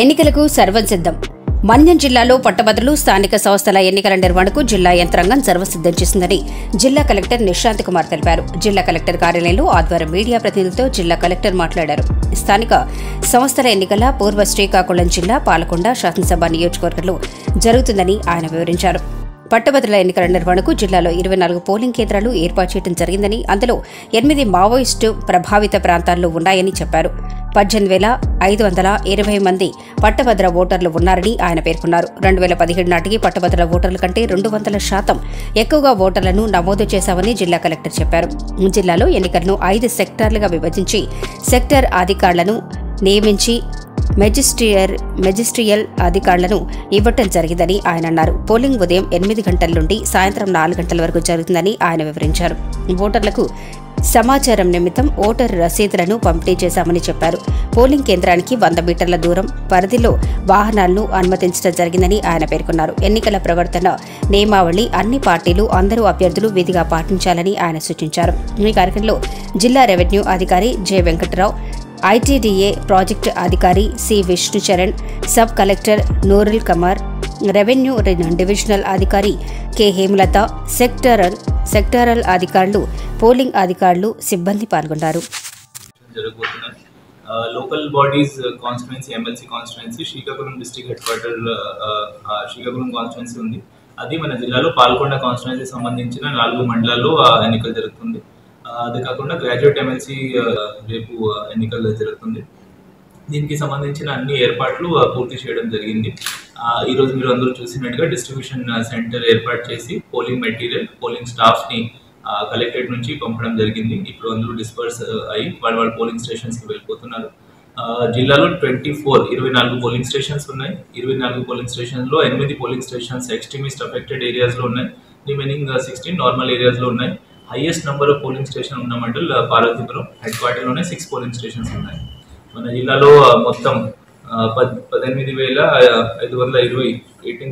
ఎన్నికలకు సర్వం సిద్ధం మన్యం జిల్లాలో పట్టభద్రులు స్థానిక సంస్థల ఎన్నికల నిర్వహణకు జిల్లా యంత్రాంగం సర్వసిద్దం చేసిందని జిల్లా కలెక్టర్ నిశాంత్ కుమార్ తెలిపారు జిల్లా కలెక్టర్ కార్యాలయంలో ఆదివారం మీడియా ప్రతినిధులతో జిల్లా కలెక్టర్ మాట్లాడారు స్థానిక సంస్థల ఎన్నికల పూర్వ శ్రీకాకుళం జిల్లా పాలకొండ శాసనసభ నియోజకవర్గంలో జరుగుతుందని ఆయన వివరించారు పట్టభద్రుల ఎన్నికల నిర్వహణకు జిల్లాలో ఇరవై నాలుగు పోలింగ్ కేంద్రాలు ఏర్పాటు చేయడం జరిగిందని అందులో ఎనిమిది మావోయిస్టు ప్రభావిత ప్రాంతాల్లో ఉన్నాయని చెప్పారు పద్దెనిమిది వేల ఐదు వందల ఇరవై మంది పట్టభద్ర ఓటర్లు ఉన్నారని ఆయన పేర్కొన్నారు రెండు వేల పదిహేడు నాటికి పట్టభద్ర ఓటర్ల కంటే రెండు వందల శాతం ఎక్కువగా ఓటర్లను నమోదు చేశామని జిల్లా కలెక్టర్ చెప్పారు జిల్లాలో ఎన్నికలను ఐదు సెక్టార్లుగా విభజించి సెక్టర్ అధికారులను నియమించి మెజిస్ట్రియర్ మెజిస్ట్రియల్ అధికారులను ఇవ్వటం జరిగిందని ఆయన అన్నారు పోలింగ్ ఉదయం ఎనిమిది గంటల నుండి సాయంత్రం నాలుగు గంటల వరకు జరుగుతుందని ఆయన వివరించారు ఓటర్లకు సమాచారం నిమిత్తం ఓటర్ రసీదులను పంపిణీ చేశామని చెప్పారు పోలింగ్ కేంద్రానికి వంద మీటర్ల దూరం పరిధిలో వాహనాలను అనుమతించడం జరిగిందని ఆయన పేర్కొన్నారు ఎన్నికల ప్రవర్తన నియమావళి అన్ని పార్టీలు అందరూ అభ్యర్థులు విధిగా పాటించాలని ఆయన సూచించారు ఈ కార్యక్రమంలో జిల్లా రెవెన్యూ అధికారి జె వెంకట్రావు ఐటీడీఏ ప్రాజెక్టు అధికారి C Vishnucharan sub collector Nurul Qamar revenue divisional అధికారి కె హేమలత సెక్టరల్ సెక్టరల్ అధికారులు పోలింగ్ అధికారులు సిబ్బంది పాల్గొన్నారు జరగబోతున్నాయి local bodies constituency MLC constituency Srikakulam district headquarter Srikakulam constituency ఉంది అది మన జిల్లాలో పాల్గొండ కాన్స్టిట్యున్సీ సంబంధించిన నాలుగు మండలాల్లో ఆ, ఎన్నికలు జరుగుతుంది ఆ, అదే కాకుండా గ్రాడ్యుయేట్ ఎమ్మెల్సీ రేపు ఆ, ఎన్నికలు జరుగుతుంది దీనికి సంబంధించిన అన్ని ఏర్పాట్లు ఆ, పూర్తి చేయడం జరిగింది ఆ, ఈ రోజు మీరు అందరూ చూసినట్టుగా డిస్ట్రిబ్యూషన్ సెంటర్ ఏర్పాటు చేసి పోలింగ్ మెటీరియల్ పోలింగ్ స్టాఫ్ ని కలెక్టరేట్ నుంచి పంపడం జరిగింది ఇప్పుడు అందరూ డిస్పర్స్ అయ్యి వాళ్ళ వాళ్ళ పోలింగ్ స్టేషన్స్ కి వెళ్ళిపోతున్నారు ఆ, జిల్లాలో ట్వంటీ ఫోర్ ఇరవై నాలుగు పోలింగ్ స్టేషన్స్ ఉన్నాయి ఇరవై నాలుగు పోలింగ్ స్టేషన్స్ లో ఎనిమిది polling stations extremist affected areas లో ఉన్నాయి రిమైనింగ్ సిక్స్టీన్ నార్మల్ ఏరియాస్ లో ఉన్నాయి highest number of polling station ఉన్న మండల్ పార్వతీపురం హెడ్ క్వార్టర్ లోనే సిక్స్ పోలింగ్ స్టేషన్స్ ఉన్నాయి మన జిల్లాలో ఆ, మొత్తం ఆ, పద్ పద్దెనిమిది వేల ఐదు వందల ఇరవై ఎయిటీన్